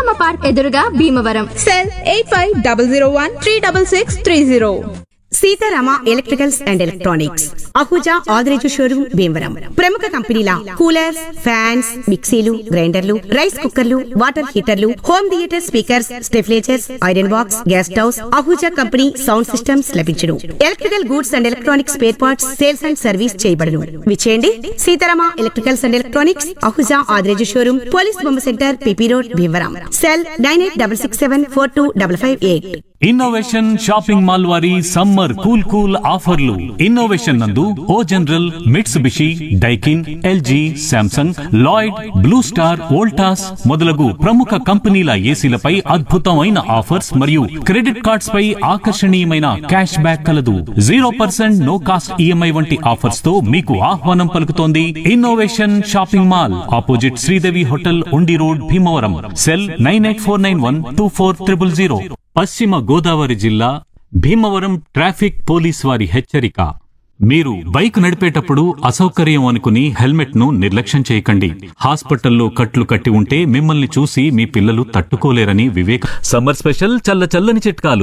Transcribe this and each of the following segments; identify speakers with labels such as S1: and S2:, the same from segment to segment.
S1: Veeramma park ఎదురుగా Bhimavaram
S2: cell eight five double zero one three double six three zero
S3: Seetharama electricals and electronics Ahuja Adireju showroom Bhimavaram ప్రముఖ కంపెనీల coolers fans మిక్సీలు గ్రైండర్లు rice కుక్కర్లు water హీటర్లు హోమ్ థియేటర్ స్పీకర్స్ స్టెఫ్లేచర్స్ iron box gas stoves Ahuja company sound systems లభించును electrical goods and electronics spare parts sales and service చేయబడును విచేయండి Seetharama electricals and electronics Ahuja Adireju showroom police బొమ్మ centre PP road Bhimavaram cell nine eight double six seven four two double five eight
S4: innovation shopping mall వారి summer cool cool ఆఫర్లు innovation నందు O General Mitsubishi Daikin LG Samsung Lloyd Blue Star Voltas మొదలగు ప్రముఖ కంపెనీల ఏసీలపై అద్భుతమైన offers మరియు credit cards పై ఆకర్షణీయమైన క్యాష్ బ్యాక్ కలదు zero percent no cost EMI వంటి ఆఫర్స్ తో మీకు ఆహ్వానం పలుకుతోంది innovation shopping mall opposite Sridevi hotel Undi road Bhimavaram cell nine eight four nine one two four triple zero Paschima Godavari జిల్లా భీమవరం ట్రాఫిక్ పోలీస్ వారి హెచ్చరిక మీరు బైక్ నడిపేటప్పుడు అసౌకర్యం అనుకుని హెల్మెట్ ను నిర్లక్ష్యం చేయకండి హాస్పిటల్లో కట్లు కట్టి ఉంటే మిమ్మల్ని చూసి మీ పిల్లలు తట్టుకోలేరని వివేక్ సమ్మర్ స్పెషల్ చల్ల చల్లని చిట్కాలు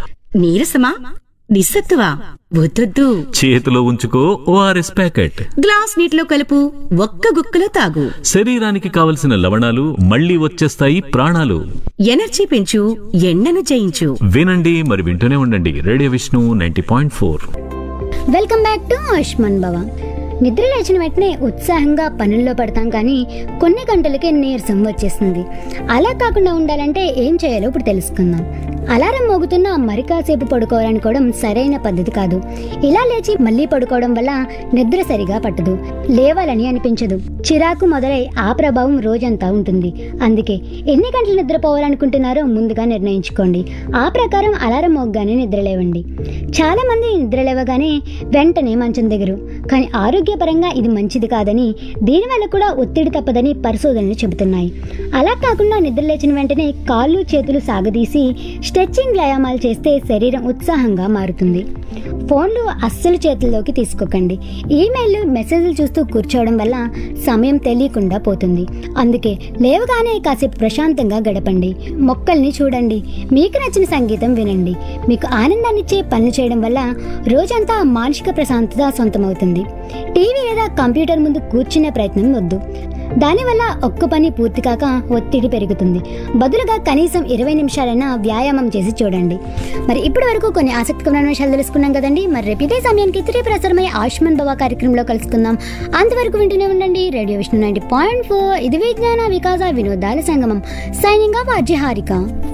S3: నీరసమా నిస్సత్తువా వద్దొద్దు
S4: చేతిలో ఉంచుకో ఓఆర్ఎస్ ప్యాకెట్
S3: గ్లాస్ నీటిలో కలుపు ఒక్క గుక్కలో తాగు
S4: శరీరానికి కావలసిన లవణాలు మళ్ళీ వచ్చేస్తాయి ప్రాణాలు
S3: ఎనర్జీ పెంచు ఎండను జయించు
S4: వినండి మరి వింటూనే ఉండండి radio Vishnu ninety point four
S5: welcome back to Ayushman Bhava నిద్ర లేచిన వెంటనే ఉత్సాహంగా పనుల్లో పడతాం కానీ కొన్ని గంటలకే నీరసం వచ్చేస్తుంది అలా కాకుండా ఉండాలంటే ఏం చేయాలో ఇప్పుడు తెలుసుకుందాం అలారం మోగుతున్నా మరి కాసేపు పడుకోవాలనుకోవడం సరైన పద్ధతి కాదు ఇలా లేచి మళ్ళీ పడుకోవడం వల్ల నిద్ర సరిగా పట్టదు లేవాలని అనిపించదు చిరాకు మొదలై ఆ ప్రభావం రోజంతా ఉంటుంది అందుకే ఎన్ని గంటలు నిద్రపోవాలనుకుంటున్నారో ముందుగా నిర్ణయించుకోండి ఆ ప్రకారం అలారం మోగ్గానే నిద్ర లేవండి చాలా మంది నిద్ర లేవగానే వెంటనే మంచం దిగరు కానీ ఆరోగ్యపరంగా ఇది మంచిది కాదని దీనివల్ల కూడా ఒత్తిడి తప్పదని పరిశోధనలు చెబుతున్నాయి అలా కాకుండా నిద్ర లేచిన వెంటనే కాళ్ళు చేతులు సాగదీసి స్ట్రెచ్చింగ్ వ్యాయామాలు చేస్తే శరీరం ఉత్సాహంగా మారుతుంది ఫోన్లు అస్సలు చేతుల్లోకి తీసుకోకండి ఈమెయిల్ మెసేజ్లు చూస్తూ కూర్చోవడం వల్ల సమయం తెలియకుండా పోతుంది అందుకే లేవగానే కాసేపు ప్రశాంతంగా గడపండి మొక్కల్ని చూడండి మీకు నచ్చిన సంగీతం వినండి మీకు ఆనందాన్నిచ్చే పనులు చేయడం వల్ల రోజంతా మానసిక ప్రశాంతత సొంతమవుతుంది టీవీ లేదా కంప్యూటర్ ముందు కూర్చునే ప్రయత్నం వద్దు దానివల్ల ఒక్క పని పూర్తి కాక ఒత్తిడి పెరుగుతుంది బదులుగా కనీసం ఇరవై నిమిషాలైనా వ్యాయామం చేసి చూడండి మరి ఇప్పటి వరకు కొన్ని ఆసక్తికరమైన విషయాలు తెలుసుకున్నాం కదండి మరి రేపు ఇదే సమయానికి తిరిగి ప్రసారమయ్యే ఆయుష్మాన్ భవ కార్యక్రమంలో కలుసుకుందాం అంతవరకు వింటూనే ఉండండి radio Vishnu ninety point four ఇది విజ్ఞాన వికాస వినోదాల సంగమం సైనింగ్ ఆఫ్ అజయ్ హారిక